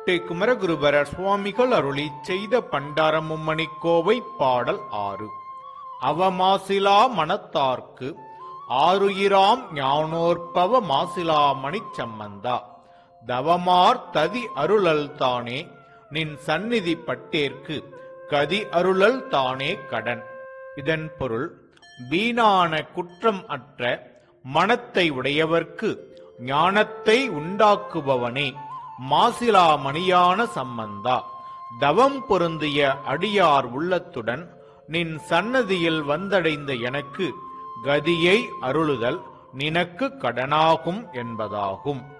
D Kumaraguruparar சுவாமிகள் அருளி செய்த பண்டாரமும்மணி கோவை பாடல் ஆறு அவமாசிலா மனத்தார்க்கு ஆருயிராம் ஞானோற்பவ மாசிலா மணிச்சம்மந்தா தவமார் ததி அருளல் தானே நின் சந்நிதி பட்டேற்கு கதி அருளல் தானே கடன் இதன் பொருள் வீணான குற்றம் அற்ற மனத்தை உடையவர்க்கு ஞானத்தை உண்டாக்குபவனே மாசிலா மணியான சம்பந்தா தவம் பொருந்திய அடியார் உள்ளத்துடன் நின் சன்னதியில் வந்தடைந்த எனக்கு கதியை அருளுதல் நினக்கு கடனாகும் என்பதாகும்